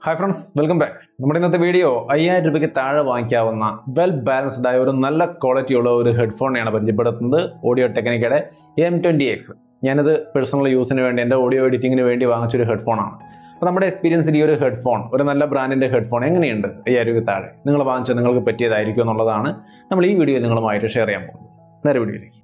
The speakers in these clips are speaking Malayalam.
ഹായ് ഫ്രണ്ട്സ് വെൽക്കം ബാക്ക് നമ്മുടെ ഇന്നത്തെ വീഡിയോ അയ്യായിരം രൂപയ്ക്ക് താഴെ വാങ്ങിക്കാവുന്ന വെൽ ബാലൻസ്ഡ് ആയ ഒരു നല്ല ക്വാളിറ്റി ഉള്ള ഒരു ഹെഡ്ഫോണെയാണ് പരിചയപ്പെടുത്തുന്നത് ഓഡിയോ ടെക്നിക്കയുടെ എം ട്വൻറ്റി എക്സ് ഞാനിത് പേഴ്സണൽ യൂസിന് വേണ്ടി എൻ്റെ ഓഡിയോ എഡിറ്റിങ്ങിന് വേണ്ടി വാങ്ങിച്ചൊരു ഹെഡ്ഫോണാണ് അപ്പോൾ നമ്മുടെ എക്സ്പീരിയൻസിൽ ഈ ഒരു ഹെഡ്ഫോൺ ഒരു നല്ല ബ്രാൻഡിൻ്റെ ഹെഡ്ഫോൺ എങ്ങനെയുണ്ട് അയ്യായിരം രൂപയ്ക്ക് താഴെ നിങ്ങൾ വാങ്ങിച്ചത് നിങ്ങൾക്ക് പറ്റിയതായിരിക്കും എന്നുള്ളതാണ് നമ്മൾ ഈ വീഡിയോ നിങ്ങളുമായിട്ട് ഷെയർ ചെയ്യാൻ പോകുന്നത് നേരെ വീഡിയോയിലേക്ക്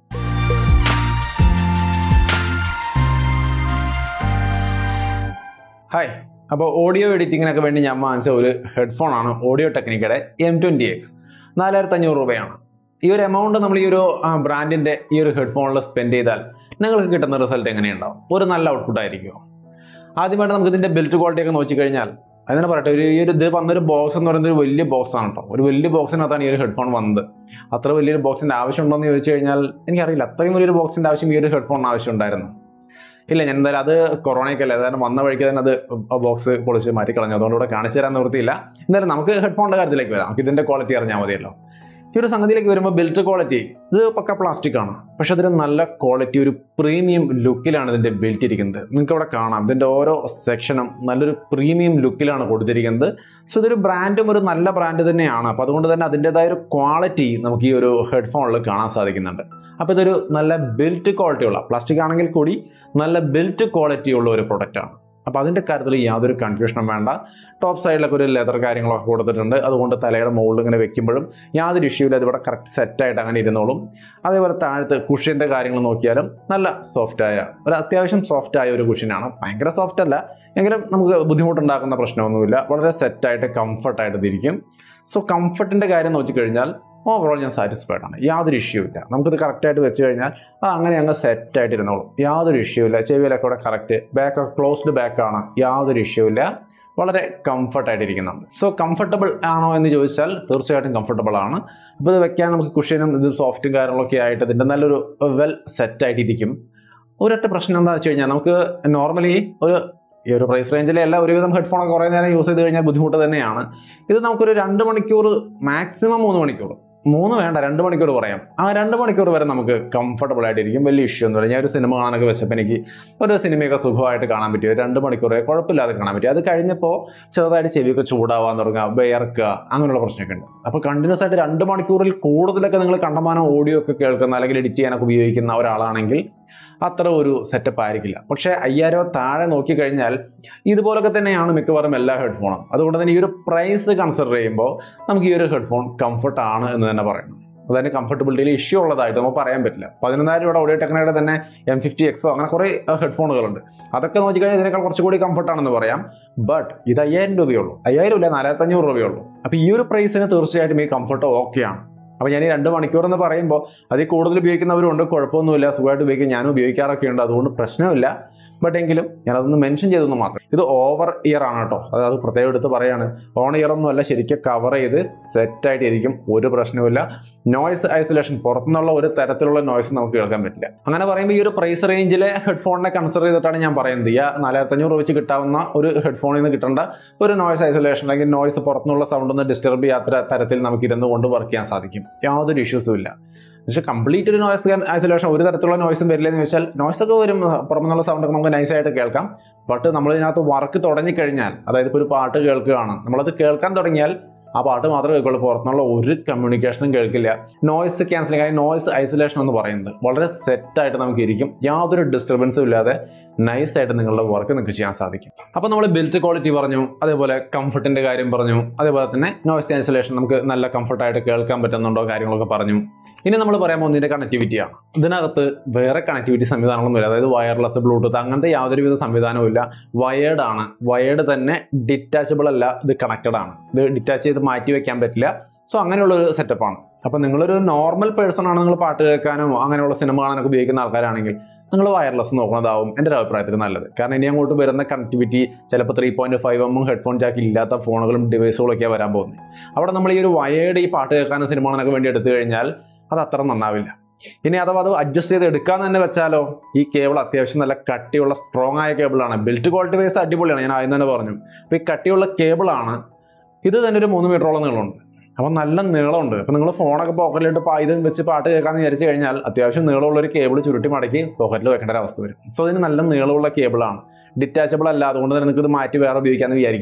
ഹായ് അപ്പോൾ ഓഡിയോ എഡിറ്റിങ്ങിനൊക്കെ വേണ്ടി ഞാൻ വാങ്ങിച്ച ഒരു ഹെഡ്ഫോൺ ആണ് ഓഡിയോ ടെക്നിക്കയുടെ എം ട്വൻറ്റി എക്സ് നാലായിരത്തി അഞ്ഞൂറ് രൂപയാണ് ഈ ഒരു എമൗണ്ട് നമ്മൾ ഈ ഒരു ബ്രാൻഡിൻ്റെ ഈ ഒരു ഹെഡ്ഫോണിൽ സ്പെൻഡ് ചെയ്താൽ നിങ്ങൾക്ക് കിട്ടുന്ന റിസൾട്ട് എങ്ങനെയുണ്ടാവും ഒരു നല്ല ഔട്ട്പുട്ട് ആയിരിക്കുമോ ആദ്യമായിട്ട് നമുക്ക് ഇതിൻ്റെ ബിൽറ്റ് ക്വാളിറ്റി ഒക്കെ നോക്കിക്കഴിഞ്ഞാൽ അതിനെ പറയട്ടെ ഒരു ഈ ഒരു ഇത് വന്നൊരു ബോക്സ് എന്ന് പറയുന്നത് ഒരു വലിയ ബോക്സ് ആണ് കേട്ടോ ഒരു വലിയ ബോക്സിനകത്താണ് ഈ ഒരു ഹെഡ്ഫോൺ വന്നത് അത്ര വലിയൊരു ബോക്സിൻ്റെ ആവശ്യമുണ്ടോ എന്ന് ചോദിച്ചു കഴിഞ്ഞാൽ എനിക്കറിയില്ല അത്രയും വലിയൊരു ബോക്സിൻ്റെ ആവശ്യം ഈ ഒരു ഹെഡ്ഫോൺ ആവശ്യമുണ്ടായിരുന്നു ഇല്ല ഞാൻ എന്തായാലും അത് കൊറോണയ്ക്കല്ലേ അതായത് വന്ന വഴിക്ക് തന്നെ അത് ബോക്സ് പൊളിച്ച് മാറ്റി കളഞ്ഞു അതുകൊണ്ട് ഇവിടെ കാണിച്ചു തരാൻ നിവൃത്തിയില്ല എന്തായാലും നമുക്ക് ഹെഡ്ഫോണിൻ്റെ കാര്യത്തിലേക്ക് വരാം നമുക്ക് ഇതിൻ്റെ ക്വാളിറ്റി അറിഞ്ഞാൽ മതിയല്ലോ ഈ ഒരു സംഗതിയിലേക്ക് വരുമ്പോൾ ബിൽറ്റ് ക്വാളിറ്റി ഇത് പക്ക പ്ലാസ്റ്റിക് ആണ് പക്ഷെ അതിന് നല്ല ക്വാളിറ്റി ഒരു പ്രീമിയം ലുക്കിലാണ് ഇതിൻ്റെ ബിൽറ്റ് ഇരിക്കുന്നത് നിങ്ങൾക്ക് ഇവിടെ കാണാം ഇതിൻ്റെ ഓരോ സെക്ഷനും നല്ലൊരു പ്രീമിയം ലുക്കിലാണ് കൊടുത്തിരിക്കുന്നത് സോ ഇതൊരു ബ്രാൻഡും ഒരു നല്ല ബ്രാൻഡ് തന്നെയാണ് അപ്പോൾ അതുകൊണ്ട് തന്നെ അതിൻ്റെതായ ഒരു ക്വാളിറ്റി നമുക്ക് ഈ ഒരു ഹെഡ്ഫോണിൽ കാണാൻ സാധിക്കുന്നുണ്ട് അപ്പോൾ ഇതൊരു നല്ല ബിൽറ്റ് ക്വാളിറ്റി ഉള്ള പ്ലാസ്റ്റിക് ആണെങ്കിൽ കൂടി നല്ല ബിൽറ്റ് ക്വാളിറ്റി ഉള്ള ഒരു പ്രൊഡക്റ്റാണ് അപ്പോൾ അതിൻ്റെ കാര്യത്തിൽ യാതൊരു കൺഫ്യൂഷനും വേണ്ട ടോപ്പ് സൈഡിലൊക്കെ ഒരു ലെതർ കാര്യങ്ങളൊക്കെ കൊടുത്തിട്ടുണ്ട് അതുകൊണ്ട് തലയുടെ മുകളിൽ ഇങ്ങനെ വെക്കുമ്പോഴും യാതൊരു ഇഷ്യൂ ഇല്ല അതിവിടെ കറക്റ്റ് സെറ്റായിട്ട് അങ്ങനെ ഇരുന്നോളും അതേപോലെ താഴത്ത് കുഷ്യൻ്റെ കാര്യങ്ങൾ നോക്കിയാലും നല്ല സോഫ്റ്റായ ഒരു അത്യാവശ്യം സോഫ്റ്റായ ഒരു കുഷ്യനാണ് ഭയങ്കര സോഫ്റ്റ് അല്ല എങ്കിലും നമുക്ക് ബുദ്ധിമുട്ടുണ്ടാക്കുന്ന പ്രശ്നമൊന്നുമില്ല വളരെ സെറ്റായിട്ട് കംഫർട്ടായിട്ട് ഇതിരിക്കും സോ കംഫർട്ടിൻ്റെ കാര്യം നോക്കിക്കഴിഞ്ഞാൽ ഓവറോൾ ഞാൻ സാറ്റിസ്ഫൈഡ് ആണ് യാതൊരു ഇഷ്യൂ ഇല്ല നമുക്കിത് കറക്റ്റായിട്ട് വെച്ച് കഴിഞ്ഞാൽ അത് അങ്ങനെ അങ്ങ് സെറ്റായിട്ട് ഇരുന്നോളും യാതൊരു ഇഷ്യൂ ഇല്ല ചെവിയിലൊക്കെ ഇവിടെ കറക്റ്റ് ബാക്ക് ക്ലോസ്ഡ് ബാക്കാണ് യാതൊരു ഇഷ്യൂ ഇല്ല വളരെ കംഫർട്ടായിട്ട് ഇരിക്കുന്നുണ്ട് സോ കംഫർട്ടബിൾ ആണോ എന്ന് ചോദിച്ചാൽ തീർച്ചയായിട്ടും കംഫർട്ടബിൾ ആണ് ഇപ്പോൾ ഇത് വെക്കാൻ നമുക്ക് കുഷ്യനും ഇത് സോഫ്റ്റും കാര്യങ്ങളൊക്കെ ആയിട്ട് ഇതിൻ്റെ നല്ലൊരു വെൽ സെറ്റായിട്ടിരിക്കും ഒരൊറ്റ പ്രശ്നം എന്താണെന്ന് വെച്ച് കഴിഞ്ഞാൽ നമുക്ക് നോർമലി ഒരു ഈ ഒരു പ്രൈസ് റേഞ്ചിലെ എല്ലാ ഒരുവിധം ഹെഡ്ഫോണൊക്കെ കുറേ നേരം യൂസ് ചെയ്ത് കഴിഞ്ഞാൽ ബുദ്ധിമുട്ട് തന്നെയാണ് ഇത് നമുക്കൊരു രണ്ട് മണിക്കൂർ മാക്സിമം മൂന്ന് മണിക്കൂർ മൂന്ന് വേണ്ട രണ്ട് മണിക്കൂർ പറയാം ആ രണ്ട് മണിക്കൂർ വരെ നമുക്ക് കംഫർട്ടബിൾ ആയിട്ടിരിക്കും വലിയ ഇഷ്യൂ ഒന്നും ഞാൻ ഒരു സിനിമ കാണാനൊക്കെ വെച്ചപ്പോൾ എനിക്ക് ഒരു സിനിമയൊക്കെ സുഖമായിട്ട് കാണാൻ പറ്റി ഒരു രണ്ട് മണിക്കൂർ കുഴപ്പമില്ലാതെ കാണാൻ പറ്റി അത് കഴിഞ്ഞപ്പോൾ ചെറുതായിട്ട് ചെവിയൊക്കെ ചൂടാവാൻ തുടങ്ങുക വിയർക്കുക അങ്ങനെയുള്ള പ്രശ്നമൊക്കെ ഉണ്ട് അപ്പോൾ കണ്ടിന്യൂസ് ആയിട്ട് രണ്ട് മണിക്കൂറിൽ കൂടുതലൊക്കെ നിങ്ങൾ കണ്ടമാനം ഓഡിയോ ഒക്കെ കേൾക്കുന്ന അല്ലെങ്കിൽ എഡിറ്റ് ചെയ്യാനൊക്കെ ഉപയോഗിക്കുന്ന ഒരാളാണെങ്കിൽ അത്ര ഒരു സെറ്റപ്പ് ആയിരിക്കില്ല പക്ഷേ അയ്യായിരം താഴെ നോക്കിക്കഴിഞ്ഞാൽ ഇതുപോലൊക്കെ തന്നെയാണ് മിക്കവാറും എല്ലാ ഹെഡ്ഫോണും അതുകൊണ്ട് തന്നെ ഈ ഒരു പ്രൈസ് കൺസിഡർ ചെയ്യുമ്പോൾ നമുക്ക് ഈ ഒരു ഹെഡ്ഫോൺ കംഫർട്ട് ആണ് എന്ന് തന്നെ പറയണം അതിന് കംഫർട്ടബിലിറ്റിയിൽ ഇഷ്യൂ ഉള്ളതായിട്ട് നമുക്ക് പറയാൻ പറ്റില്ല പതിനൊന്നായിരം രൂപയുടെ ഓഡിയോ ടെക്നയുടെ തന്നെ എം ഫിഫ്റ്റി എക്സോ അങ്ങനെ കുറേ ഹെഡ്ഫോണുകളുണ്ട് അതൊക്കെ നോക്കിക്കഴിഞ്ഞാൽ ഇതിനേക്കാൾ കുറച്ചുകൂടി കംഫർട്ടാണെന്ന് പറയാം ബട്ട് ഇത് അയ്യായിരം രൂപയുള്ളൂ അയ്യായിരം ഇല്ല നാലായിരത്തഞ്ഞൂറ് രൂപയുള്ളൂ അപ്പോൾ ഈ ഒരു പ്രൈസിന് തീർച്ചയായിട്ടും ഈ കംഫർട്ട് ഓക്കെയാണ് അപ്പോൾ ഞാൻ ഈ രണ്ട് മണിക്കൂർ എന്ന് പറയുമ്പോൾ അതിൽ കൂടുതൽ ഉപയോഗിക്കുന്നവരുണ്ട് കുഴപ്പമൊന്നുമില്ല സുഖമായിട്ട് ഉപയോഗിക്കാൻ ഞാനും ഉപയോഗിക്കാറൊക്കെ ഉണ്ട് അതുകൊണ്ട് പ്രശ്നമില്ല ബട്ട് എങ്കിലും ഞാനതൊന്ന് മെൻഷൻ ചെയ്തെന്ന് മാത്രം ഇത് ഓവർ ഇയർ ആണ് കേട്ടോ അതായത് പ്രത്യേകം എടുത്ത് പറയാണ് ഓൺ ഇയർ ഒന്നും അല്ല ശരിക്കും കവർ ചെയ്ത് സെറ്റായിട്ട് ഇരിക്കും ഒരു പ്രശ്നവുമില്ല നോയ്സ് ഐസൊലേഷൻ പുറത്തുനിന്നുള്ള ഒരു തരത്തിലുള്ള നോയ്സ് നമുക്ക് കേൾക്കാൻ പറ്റില്ല അങ്ങനെ പറയുമ്പോൾ ഈ ഒരു പ്രൈസ് റേഞ്ചിലെ ഹെഡ്ഫോണിനെ കൺസിഡർ ചെയ്തിട്ടാണ് ഞാൻ പറയുന്നത് ഈ നാലായിരത്തഞ്ഞൂറ് വെച്ച് കിട്ടാവുന്ന ഒരു ഹെഡ്ഫോണിൽ നിന്ന് കിട്ടേണ്ട ഒരു നോയ്സ് ഐസൊലേഷൻ അല്ലെങ്കിൽ നോയ്സ് പുറത്തുനിന്നുള്ള സൗണ്ട് ഒന്ന് ഡിസ്റ്റർബ് ചെയ്യാത്ത തരത്തിൽ നമുക്ക് ഇരുന്ന് കൊണ്ട് വർക്ക് ചെയ്യാൻ സാധിക്കും യാതൊരു ഇഷ്യൂസും ഇല്ല പക്ഷേ കംപ്ലീറ്റ് ഒരു നോയ്സ് ഐസൊലേഷൻ ഒരു തരത്തിലുള്ള നോയ്സും വരില്ലെന്ന് ചോദിച്ചാൽ നോയ്സ് ഒക്കെ വരും പുറമെന്നുള്ള സൗണ്ടൊക്കെ നമുക്ക് നൈസായിട്ട് കേൾക്കാം ബട്ട് നമ്മൾ ഇതിനകത്ത് വർക്ക് തുടങ്ങിക്കഴിഞ്ഞാൽ അതായത് ഇപ്പോൾ ഒരു പാട്ട് കേൾക്കുകയാണ് നമ്മളത് കേൾക്കാൻ തുടങ്ങിയാൽ ആ പാട്ട് മാത്രമേ കേൾക്കുള്ളൂ പുറത്തുനിന്നുള്ള ഒരു കമ്മ്യൂണിക്കേഷനും കേൾക്കില്ല നോയ്സ് ക്യാൻസലിംഗ് അല്ലെങ്കിൽ നോയ്സ് ഐസൊലേഷൻ എന്ന് പറയുന്നത് വളരെ സെറ്റായിട്ട് നമുക്ക് ഇരിക്കും യാതൊരു ഡിസ്റ്റർബൻസും ഇല്ലാതെ നൈസായിട്ട് നിങ്ങളുടെ വർക്ക് നിങ്ങൾക്ക് ചെയ്യാൻ സാധിക്കും അപ്പോൾ നമ്മൾ ബിൽറ്റ് ക്വാളിറ്റി പറഞ്ഞു അതേപോലെ കംഫർട്ടിൻ്റെ കാര്യം പറഞ്ഞു അതേപോലെ തന്നെ നോയ്സ് ക്യാൻസലേഷൻ നമുക്ക് നല്ല കംഫർട്ടായിട്ട് കേൾക്കാൻ പറ്റുന്നുണ്ടോ കാര്യങ്ങളൊക്കെ പറഞ്ഞു ഇനി നമ്മൾ പറയാൻ പോകുന്നതിൻ്റെ കണക്ടിവിറ്റിയാണ് ഇതിനകത്ത് വേറെ കണക്ടിവിറ്റി സംവിധാനങ്ങളൊന്നുമില്ല അതായത് വയർലെസ് ബ്ലൂടൂത്ത് അങ്ങനത്തെ യാതൊരുവിധ സംവിധാനവും ഇല്ല വയേർഡ് ആണ് വയേർഡ് തന്നെ ഡിറ്റാച്ചബിൾ അല്ല ഇത് കണക്റ്റഡ് ആണ് ഇത് ഡിറ്റാച്ച് ചെയ്ത് മാറ്റി വെക്കാൻ പറ്റില്ല സോ അങ്ങനെയുള്ള ഒരു സെറ്റപ്പാണ് അപ്പോൾ നിങ്ങളൊരു നോർമൽ പേഴ്സൺ ആണ് നിങ്ങൾ പാട്ട് കേൾക്കാനോ അങ്ങനെയുള്ള സിനിമ കാണാനൊക്കെ ഉപയോഗിക്കുന്ന ആൾക്കാരാണെങ്കിൽ നിങ്ങൾ വയർലെസ് നോക്കുന്നതാവും എൻ്റെ ഒരു അഭിപ്രായത്തിൽ നല്ലത് കാരണം ഇനി അങ്ങോട്ട് വരുന്ന കണക്ടിവിറ്റി ചിലപ്പോൾ ത്രീ പോയിൻറ്റ് ഫൈവ് എമ്മും ഹെഡ്ഫോൺ ജാക്ക് ഇല്ലാത്ത ഫോണുകളും ഡിവൈസുകളൊക്കെയാണ് വരാൻ പോകുന്നത് അവിടെ നമ്മൾ ഈ ഒരു വയേർഡ് ഈ പാട്ട് കേൾക്കാനും സിനിമ കാണാനൊക്കെ വേണ്ടി എടുത്തു കഴിഞ്ഞാൽ അത് അത്ര നന്നാവില്ല ഇനി അഥവാ അത് അഡ്ജസ്റ്റ് ചെയ്ത് എടുക്കാന്ന് തന്നെ വെച്ചാലോ ഈ കേബിൾ അത്യാവശ്യം നല്ല കട്ടിയുള്ള സ്ട്രോങ് ആയ കേബിളാണ് ബിൽറ്റ് ക്വാളിറ്റി വൈസ് അടിപൊളിയാണ് ഞാൻ ആദ്യം തന്നെ പറഞ്ഞു അപ്പോൾ ഈ കട്ടിയുള്ള കേബിളാണ് ഇത് തന്നെ ഒരു മൂന്ന് മീറ്ററോളം നീളമുണ്ട് അപ്പം നല്ല നീളമുണ്ട് അപ്പം നിങ്ങൾ ഫോണൊക്കെ പോക്കറ്റിലിട്ട് ഇത് വെച്ച് പാട്ട് കേൾക്കാമെന്ന് വിചാരിച്ചു കഴിഞ്ഞാൽ അത്യാവശ്യം നീളമുള്ള ഒരു കേബിൾ ചുരുട്ടി മടക്കി പോക്കറ്റിൽ വെക്കേണ്ട ഒരു അവസ്ഥ വരും സോ ഇതിന് നല്ല നീളമുള്ള കേബിളാണ് ഡിറ്റാച്ചബിൾ അല്ല അതുകൊണ്ട് തന്നെ നിങ്ങൾക്ക് ഇത് മാറ്റി വേറെ ഉപയോഗിക്കാമെന്ന് വിചാരിക്കും വേണ്ട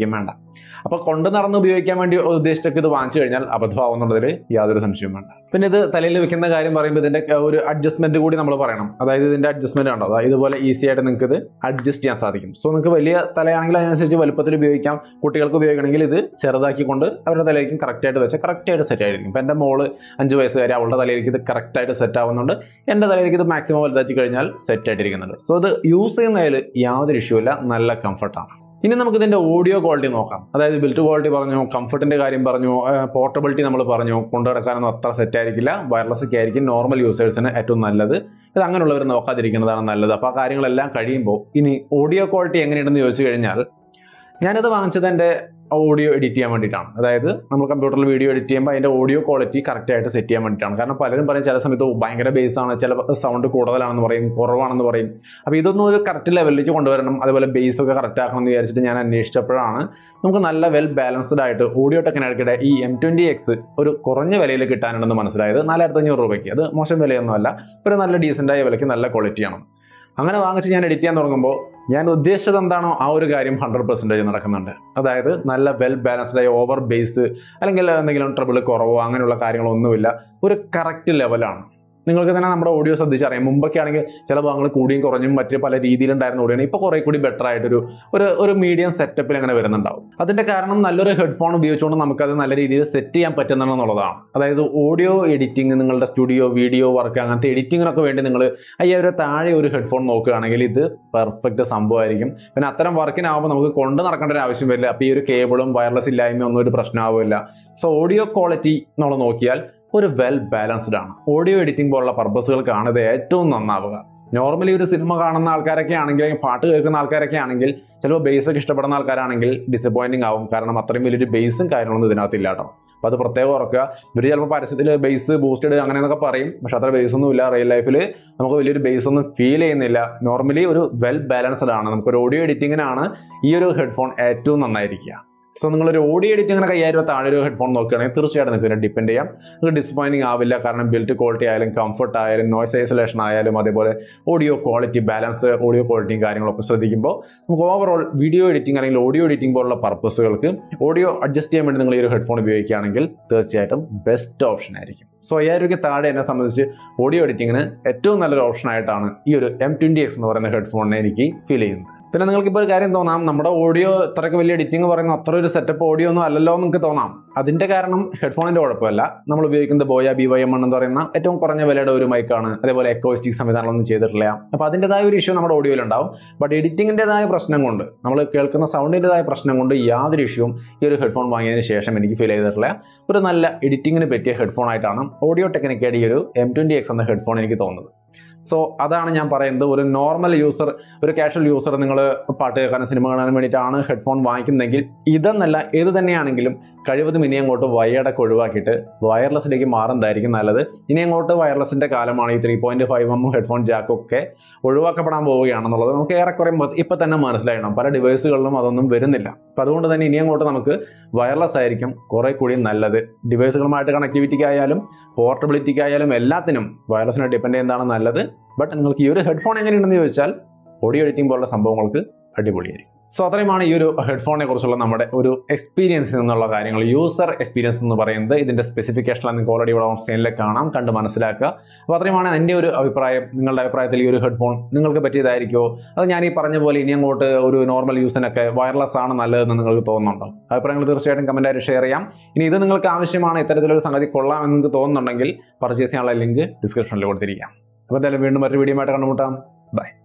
അപ്പോൾ കൊണ്ട് നടന്ന് ഉപയോഗിക്കാൻ വേണ്ടി ഉദ്ദേശിച്ചൊക്കെ ഇത് വാങ്ങിച്ചു കഴിഞ്ഞാൽ അബദ്ധമാവുന്നുള്ളതിൽ യാതൊരു സംശയവും വേണ്ട പിന്നെ ഇത് തലയിൽ വെക്കുന്ന കാര്യം പറയുമ്പോൾ ഇതിന്റെ ഒരു അഡ്ജസ്റ്റ്മെന്റ് കൂടി നമ്മൾ പറയണം അതായത് ഇതിന്റെ അഡ്ജസ്റ്റ്മെന്റ് ഉണ്ടോ അതായത് ഇതുപോലെ ഈസി ആയിട്ട് നിങ്ങൾക്ക് ഇത് അഡ്ജസ്റ്റ് ചെയ്യാൻ സാധിക്കും സോ നിങ്ങൾക്ക് വലിയ തലയാണെങ്കിൽ അതിനനുസരിച്ച് വലുപ്പത്തിൽ ഉപയോഗിക്കാം കുട്ടികൾക്ക് ഉപയോഗിക്കണമെങ്കിൽ ഇത് ചെറുതാക്കിക്കൊണ്ട് അവരുടെ തലയിലേക്കും കറക്റ്റായിട്ട് വെച്ചാൽ കറക്റ്റായിട്ട് സെറ്റ് ആയിരിക്കും ഇപ്പം എൻ്റെ മോള് അഞ്ച് വയസ്സുകാരി അവളുടെ തലയിലേക്ക് ഇത് കറക്റ്റായിട്ട് സെറ്റ് ആവുന്നുണ്ട് എൻ്റെ തലയിലേക്ക് ഇത് മാക്സിമം വലുതാക്കി കഴിഞ്ഞാൽ സെറ്റ് ആയിട്ടിരിക്കുന്നുണ്ട് സോ ഇത് യൂസ് ചെയ്യുന്നതിൽ യാതൊരു ഇഷ്യൂ ഇല്ല നല്ല കംഫർട്ടാണ് ഇനി നമുക്ക് ഇതിന്റെ ഓഡിയോ ക്വാളിറ്റി നോക്കാം അതായത് ബിൽറ്റ് ക്വാളിറ്റി പറഞ്ഞു കംഫർട്ടിന്റെ കാര്യം പറഞ്ഞു പോർട്ടബിലിറ്റി നമ്മൾ പറഞ്ഞു കൊണ്ടു നടക്കാനൊന്നും അത്ര സെറ്റ് ആയിരിക്കില്ല വയർലെസ് ഒക്കെ ആയിരിക്കും നോർമൽ യൂസേഴ്സിന് ഏറ്റവും നല്ലത് ഇത് അങ്ങനെയുള്ളവർ നോക്കാതിരിക്കുന്നതാണ് നല്ലത് അപ്പോൾ ആ കാര്യങ്ങളെല്ലാം കഴിയുമ്പോൾ ഇനി ഓഡിയോ ക്വാളിറ്റി എങ്ങനെയുണ്ടെന്ന് ചോദിച്ചു കഴിഞ്ഞാൽ ഞാനിത് വാങ്ങിച്ചത് എൻ്റെ ഓഡിയോ എഡിറ്റ് ചെയ്യാൻ വേണ്ടിയിട്ടാണ് അതായത് നമ്മൾ കമ്പ്യൂട്ടറിൽ വീഡിയോ എഡിറ്റ് ചെയ്യുമ്പോൾ അതിൻ്റെ ഓഡിയോ ക്വാളിറ്റി കറക്റ്റ് ആയിട്ട് സെറ്റ് ചെയ്യാൻ വേണ്ടിയിട്ടാണ് കാരണം പലരും പറയും ചില സമയത്ത് "ഓ, ഭയങ്കര ബേസ് ആണ് ചില സൗണ്ട് കൂടുതലാണെന്ന് പറയും കുറവാണെന്ന് പറയും അപ്പോൾ ഇതൊന്നും ഒരു കറക്റ്റ് ലെവലിലേക്ക് കൊണ്ടുവരണം അതുപോലെ ബേസ് ഒക്കെ കറക്റ്റ് ആക്കണം എന്ന് വിചാരിച്ചിട്ട് ഞാൻ അന്വേഷിച്ചപ്പോഴാണ് നമുക്ക് നല്ല വെൽ ബാലൻസ്ഡ് ആയിട്ട് ഓഡിയോ ടെക്നിക്കിടെ ഈ എം ട്വൻറ്റി എക്സ് ഒരു കുറഞ്ഞ വിലയിൽ കിട്ടാനുണ്ടെന്ന് മനസ്സിലായത് നാലായിരത്തി അഞ്ഞൂറ് രൂപയ്ക്ക് അത് മോശം വിലയൊന്നുമല്ല ഒരു നല്ല ഡീസൻ്റായ വിലയ്ക്ക് നല്ല ക്വാളിറ്റിയാണ് അങ്ങനെ വാങ്ങിച്ച് ഞാൻ എഡിറ്റ് ചെയ്യാൻ തുടങ്ങുമ്പോൾ ഞാൻ ഉദ്ദേശിച്ചത് എന്താണോ ആ ഒരു കാര്യം ഹൺഡ്രഡ് പെർസെൻറ്റേജ് നടക്കുന്നുണ്ട് അതായത് നല്ല വെൽ ബാലൻസ്ഡ് ആയ ഓവർ ബേസ് അല്ലെങ്കിൽ എന്തെങ്കിലും ട്രബിൾ കുറവോ അങ്ങനെയുള്ള കാര്യങ്ങളൊന്നുമില്ല ഒരു കറക്റ്റ് ലെവലാണ് നിങ്ങൾക്ക് തന്നെ നമ്മുടെ ഓഡിയോ ശ്രദ്ധിച്ചറിയാം മുമ്പൊക്കെ ആണെങ്കിൽ ചില ഭാഗങ്ങൾ കൂടിയും കുറഞ്ഞും മറ്റ് പല രീതിയിലുണ്ടായിരുന്ന ഓഡിയോ ഇപ്പോൾ കുറേ കൂടി ബെറ്റർ ആയിട്ടൊരു ഒരു ഒരു മീഡിയം സെറ്റപ്പിൽ അങ്ങനെ വരുന്നുണ്ടാവും അതിൻ്റെ കാരണം നല്ലൊരു ഹെഡ്ഫോൺ ഉപയോഗിച്ചുകൊണ്ട് നമുക്കത് നല്ല രീതിയിൽ സെറ്റ് ചെയ്യാൻ പറ്റുന്നുണ്ടെന്നുള്ളതാണ് അതായത് ഓഡിയോ എഡിറ്റിംഗ് നിങ്ങളുടെ സ്റ്റുഡിയോ വീഡിയോ വർക്ക് അങ്ങനത്തെ എഡിറ്റിങ്ങിനൊക്കെ വേണ്ടി നിങ്ങൾ അയ്യായിരം താഴെ ഒരു ഹെഡ്ഫോൺ നോക്കുകയാണെങ്കിൽ ഇത് പെർഫെക്റ്റ് സംഭവമായിരിക്കും പിന്നെ അത്തരം വർക്കിനാവുമ്പോൾ നമുക്ക് കൊണ്ട് നടക്കേണ്ട ഒരു ആവശ്യം വരില്ല അപ്പോൾ ഈ ഒരു കേബിളും വയർലെസ് ഇല്ലായ്മ ഒന്നും ഒരു പ്രശ്നമാവില്ല സോ ഓഡിയോ ക്വാളിറ്റി നമ്മൾ നോക്കിയാൽ ഒരു വെൽ ബാലൻസ്ഡ് ആണ് ഓഡിയോ എഡിറ്റിംഗ് പോലുള്ള പർപ്പസുകൾക്കാണ് ഇത് ഏറ്റവും നന്നാവുക നോർമലി ഒരു സിനിമ കാണുന്ന ആൾക്കാരൊക്കെ ആണെങ്കിൽ അല്ലെങ്കിൽ പാട്ട് കേൾക്കുന്ന ആൾക്കാരൊക്കെ ആണെങ്കിൽ ചിലപ്പോൾ ബേസ് ഒക്കെ ഇഷ്ടപ്പെടുന്ന ആൾക്കാരാണെങ്കിൽ ഡിസപ്പോയിന്റിംഗ് ആവും കാരണം അത്രയും വലിയൊരു ബേസും കാര്യങ്ങളൊന്നും ഇതിനകത്തില്ല കേട്ടോ അപ്പോൾ അത് പ്രത്യേകം ഓർക്കുക ഇവർ ചിലപ്പോൾ പരസ്യത്തിൽ ബേസ് ബൂസ്റ്റഡ് അങ്ങനെയൊക്കെ പറയും പക്ഷെ അത്ര ബേസ് ഒന്നും ഇല്ല റിയൽ ലൈഫിൽ നമുക്ക് വലിയൊരു ബേസ് ഒന്നും ഫീൽ ചെയ്യുന്നില്ല നോർമലി ഒരു വെൽ ബാലൻസ്ഡ് ആണ് നമുക്കൊരു ഓഡിയോ എഡിറ്റിങ്ങിനാണ് ഈ ഒരു ഹെഡ്ഫോൺ ഏറ്റവും നന്നായിരിക്കുക സോ നിങ്ങളൊരു ഓഡിയോ എഡിറ്റിങ്ങിനൊക്കെ അയ്യായിരം രൂപ താഴെ ഒരു ഹെഡ്ഫോൺ നോക്കുകയാണെങ്കിൽ തീർച്ചയായിട്ടും നിങ്ങൾക്ക് ഇതിനെ ഡിപ്പെൻഡ് ചെയ്യാം നിങ്ങൾക്ക് ഡിസപ്പോയിന്റിംഗ് ആവില്ല കാരണം ബിൽറ്റ് ക്വാളിറ്റി ആയാലും കംഫർട്ട് ആയാലും നോയ്സ് ഐസൊലേഷൻ ആയാലും അതേപോലെ ഓഡിയോ ക്വാളിറ്റി ബാലൻസ് ഓഡിയോ ക്വാളിറ്റിയും കാര്യങ്ങളൊക്കെ ശ്രദ്ധിക്കുമ്പോൾ നമുക്ക് ഓവറോൾ വീഡിയോ എഡിറ്റിംഗ് അല്ലെങ്കിൽ ഓഡിയോ എഡിറ്റിംഗ് പോലുള്ള പർപ്പസുകൾക്ക് ഓഡിയോ അഡ്ജസ്റ്റ് ചെയ്യാൻ വേണ്ടി നിങ്ങൾ ഈ ഒരു ഹെഡ്ഫോൺ ഉപയോഗിക്കുകയാണെങ്കിൽ തീർച്ചയായിട്ടും ബെസ്റ്റ് ഓപ്ഷൻ ആയിരിക്കും സോ അയ്യായിരം രൂപയ്ക്ക് താഴെ എന്നെ സംബന്ധിച്ച് ഓഡിയോ എഡിറ്റിങ്ങിന് ഏറ്റവും നല്ലൊരു ഓപ്ഷൻ ആയിട്ടാണ് ഈ ഒരു എം ട്വൻറ്റി എക്സ് എന്ന് പറയുന്ന ഹെഡ്ഫോണിനെ എനിക്ക് ഫീൽ ചെയ്യുന്നത് പിന്നെ നിങ്ങൾക്ക് ഇപ്പോൾ ഒരു കാര്യം തോന്നാം നമ്മുടെ ഓഡിയോ ഇത്രയ്ക്ക് വലിയ എഡിറ്റിംഗ് പറയുന്ന അത്ര ഒരു സെറ്റപ്പ് ഓഡിയോ ഒന്നും അല്ലല്ലോ എന്ന് നിങ്ങൾക്ക് തോന്നാം അതിന്റെ കാരണം ഹെഡ്ഫോണിന്റെ കുഴപ്പമല്ല നമ്മൾ ഉപയോഗിക്കുന്ന ബോയ ബി വൈ എം എന്ന് പറയുന്ന ഏറ്റവും കുറഞ്ഞ വിലയുടെ ഒരു മൈക്കാണ് അതേപോലെ എക്കോസ്റ്റിക് സംവിധാനങ്ങളൊന്നും ചെയ്തിട്ടില്ല അപ്പോൾ അതിൻ്റെതായ ഒരു ഇഷ്യൂ നമ്മുടെ ഓഡിയോയിൽ ഉണ്ടാവും ബട്ട് എഡിറ്റിങ്ങിൻ്റെതായ പ്രശ്നം കൊണ്ട് നമ്മൾ കേൾക്കുന്ന സൗണ്ടിൻ്റെതായ പ്രശ്നം കൊണ്ട് യാതൊരു ഇഷ്യൂവും ഈ ഒരു ഹെഡ്ഫോൺ വാങ്ങിയതിന് ശേഷം എനിക്ക് ഫീൽ ചെയ്തിട്ടില്ല ഒരു നല്ല എഡിറ്റിങ്ങിന് പറ്റിയ ഹെഡ്ഫോൺ ആയിട്ടാണ് ഓഡിയോ ടെക്നിക്കയുടെ ഈ ഒരു എം ട്വൻറ്റി എക്സ് എന്ന ഹെഡ്ഫോൺ എനിക്ക് തോന്നുന്നത് സോ അതാണ് ഞാൻ പറയുന്നത് ഒരു നോർമൽ യൂസർ ഒരു കാഷ്വൽ യൂസർ നിങ്ങൾ പാട്ട് കേൾക്കാനും സിനിമ കാണാനും വേണ്ടിയിട്ടാണ് ഹെഡ്ഫോൺ വാങ്ങിക്കുന്നതെങ്കിൽ ഇതെന്നല്ല ഏത് തന്നെയാണെങ്കിലും കഴിവതും ഇനി അങ്ങോട്ട് വയറൊക്കെ ഒഴിവാക്കിയിട്ട് വയർലെസ്സിലേക്ക് മാറുന്നതായിരിക്കും നല്ലത് ഇനി അങ്ങോട്ട് വയർലെസ്സിൻ്റെ കാലമാണ് ഈ three point five M headphone ജാക്കൊക്കെ ഒഴിവാക്കപ്പെടാൻ പോവുകയാണെന്നുള്ളത് നമുക്ക് ഏറെക്കുറെ ഇപ്പം തന്നെ മനസ്സിലായണം പല ഡിവൈസുകളിലും അതൊന്നും വരുന്നില്ല അപ്പം അതുകൊണ്ട് തന്നെ ഇനി അങ്ങോട്ട് നമുക്ക് വയർലെസ് ആയിരിക്കും കുറേ കൂടി നല്ലത് ഡിവൈസുകളുമായിട്ട് കണക്ടിവിറ്റിക്കായാലും പോർട്ടബിലിറ്റിക്കായാലും എല്ലാത്തിനും വയർലെസ്സിനെ ഡിപ്പെൻഡ് ചെയ്യുന്നതാണ് നല്ലത് ബട്ട് നിങ്ങൾക്ക് ഈ ഒരു ഹെഡ്ഫോൺ എങ്ങനെയുണ്ടെന്ന് ചോദിച്ചാൽ ഓഡിയോ എഡിറ്റിംഗ് പോലുള്ള സംഭവങ്ങൾക്ക് അടിപൊളിയായിരിക്കും സോ അത്രയുമാണ് ഈ ഒരു ഹെഡ്ഫോണിനെ കുറിച്ചുള്ള നമ്മുടെ ഒരു എക്സ്പീരിയൻസ് എന്നുള്ള കാര്യങ്ങൾ യൂസർ എക്സ്പീരിയൻസ് എന്ന് പറയുന്നത് ഇതിന്റെ സ്പെസിഫിക്കേഷൻ നിങ്ങൾക്ക് ഓൾറെഡി ഇവിടെ ഓൺ സ്ക്രീനിൽ കാണാം കണ്ട് മനസ്സിലാക്കുക അപ്പോൾ അത്രയുമാണ് എൻ്റെ ഒരു അഭിപ്രായം നിങ്ങളുടെ അഭിപ്രായത്തിൽ ഈ ഒരു ഹെഡ്ഫോൺ നിങ്ങൾക്ക് പറ്റിയതായിരിക്കുമോ അത് ഞാൻ ഈ പറഞ്ഞ പോലെ ഇനി അങ്ങോട്ട് ഒരു നോർമൽ യൂസിനൊക്കെ വയർലെസ് ആണ് നല്ലതെന്ന് നിങ്ങൾക്ക് തോന്നുന്നുണ്ടോ അഭിപ്രായങ്ങൾ തീർച്ചയായിട്ടും കമൻറ്റായിട്ട് ഷെയർ ചെയ്യാം ഇനി ഇത് നിങ്ങൾക്ക് ആവശ്യമാണ് ഇത്തരത്തിലൊരു സംഗതി കൊള്ളാം എന്ന് നിങ്ങൾക്ക് തോന്നുന്നുണ്ടെങ്കിൽ പർച്ചേസ് ചെയ്യാനുള്ള ലിങ്ക് ഡിസ്ക്രിപ്ഷനിൽ കൊടുത്തിരിക്കാം അപ്പോൾ എന്തായാലും വീണ്ടും മറ്റൊരു വീഡിയോ ആയിട്ട് കണ്ടുമുട്ടാം ബൈ